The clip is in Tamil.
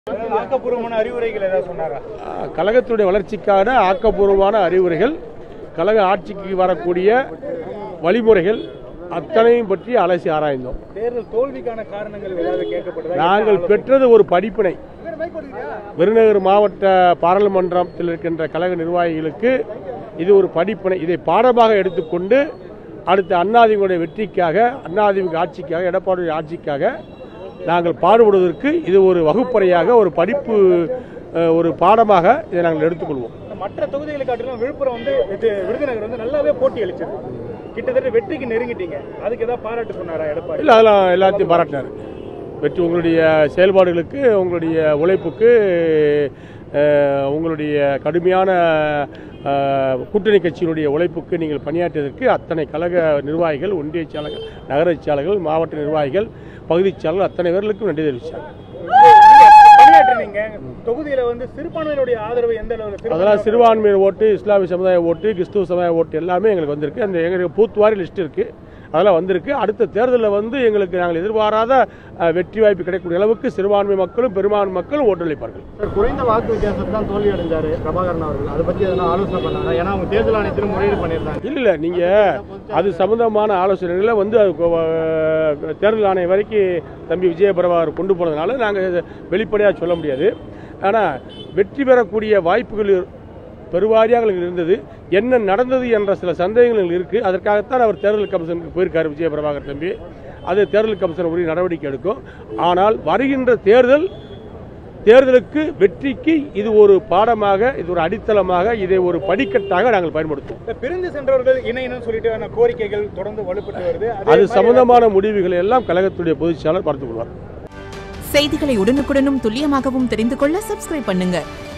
ஆக்கப்பூர்வமான அறிவுரைகள் ஏதாவது சொன்னாரா ஆஹ், கழகத்துடைய வளர்ச்சிக்கான ஆக்கப்பூர்வமான அறிவுரைகள் கழக ஆட்சிக்கு வரக்கூடிய வழிமுறைகள் அத்தனையும் பற்றி அலசி ஆராய்ந்தோம் தேர்தல் தோல்விக்கான காரணங்கள் ஏதாவது கேட்கப்படுதா நாங்கள் பெற்றது ஒரு படிப்பினை விருதுநகர் மாவட்ட பாராளுமன்றத்தில் இருக்கின்ற கழக நிர்வாகிகளுக்கு இது ஒரு படிப்பினை இதை பாடமாக எடுத்துக்கொண்டு அடுத்த அண்ணாதிமுக வெற்றிக்காக அண்ணாதிமுக ஆட்சிக்காக எடப்பாடி ஆட்சிக்காக நாங்கள் பாடுபடுவதற்கு இது ஒரு வகுப்பறையாக ஒரு படிப்பு அஹ், ஒரு பாடமாக இதை நாங்கள் எடுத்துக்கொள்வோம் மற்ற தொகுதிகளை காட்டிலும் விழுப்புரம் வந்து இது விருதுநகர் வந்து நல்லாவே போட்டி அளிச்சது கிட்டத்தட்ட வெற்றிக்கு நெருங்கிட்டீங்க அதுக்கு ஏதாவது பாராட்டு சொன்னாரா எடப்பாடி இல்லை அதெல்லாம் எல்லாத்தையும் பாராட்டினார் வெற்றி உங்களுடைய செயல்பாடுகளுக்கு உங்களுடைய உழைப்புக்கு அஹ், உங்களுடைய கடுமையான அஹ், கூட்டணி கட்சியினுடைய உழைப்புக்கு நீங்கள் பணியாற்றியதற்கு அத்தனை கழக நிர்வாகிகள் ஒன்றிய செயலர்கள் நகரச் செயலர்கள் மாவட்ட நிர்வாகிகள் பகுதிச் செயலர்கள் அத்தனை பேர்களுக்கும் நன்றி தெரிவித்தாங்க பணியாற்றினீங்க தொகுதியில வந்து சிறுபான்மையினுடைய ஆதரவு எந்த அளவுக்கு அதெல்லாம் சிறுபான்மையினர் ஓட்டு இஸ்லாமிய சமுதாய ஓட்டு கிறிஸ்துவ சமுதாய ஓட்டு எல்லாமே எங்களுக்கு வந்திருக்கு அந்த எங்களுக்கு பூத் வாரி லிஸ்ட் இருக்கு அதெல்லாம் வந்திருக்கு அடுத்த தேர்தலில் வந்து எங்களுக்கு நாங்கள் எதிர்பாராத அஹ், வெற்றி வாய்ப்பு கிடைக்கக்கூடிய அளவுக்கு சிறுபான்மை மக்களும் பெரும்பான்மை மக்களும் ஓட்டளிப்பார்கள் சார் குறைந்த வாக்கு வித்தியாசத்தில் தான் தோல்வி அடைஞ்சாரு பிரபாகரன் அவர்கள் அதை பத்தி எதனா ஆலோசனை பண்ணாங்க ஏன்னா அவங்க தேர்தல் ஆணையத்திலும் முறையீடு பண்ணியிருந்தாங்க இல்லை இல்லை நீங்கள் அது சம்பந்தமான ஆலோசனைகளை வந்து அது கொ- அஹ், தேர்தல் ஆணையம் வரைக்கும் தம்பி விஜயபிரபாகர் கொண்டு போனதுனால நாங்கள் வெளிப்படையாக சொல்ல முடியாது ஆனால் வெற்றி பெறக்கூடிய வாய்ப்புகள் இரு- பெருவாரியாக எங்களுக்கு இருந்தது என்ன நடந்தது என்ற சில சந்தேகங்கள் எங்களுக்கு இருக்குது அதற்காகத்தான் அவர் தேர்தல் கமிஷனுக்கு போயிருக்காரு விஜயபிரபாகர் தம்பி அது தேர்தல் கமிஷன் உரிய நடவடிக்கை எடுக்கும் ஆனால் வருகின்ற தேர்தல் தேர்தலுக்கு வெற்றிக்கு இது ஒரு பாடமாக இது ஒரு அடித்தளமாக இதை ஒரு படிக்கட்டாக நாங்கள் பயன்படுத்துவோம் இந்த பிரிந்து சென்றவர்கள் இணையணும் சொல்லிட்டு கோரிக்கைகள் தொடர்ந்து வலுப்பட்டு வருது அதே அது மாதிரி சம்பந்தமான முடிவுகளை எல்லாம் கழகத்துடைய பொதுச் செயலாளர் பார்த்துக் கொள்வார் செய்திகளை உடனுக்குடனும் துல்லியமாகவும் தெரிந்து கொள்ள சப்ஸ்கிரைப் பண்ணுங்க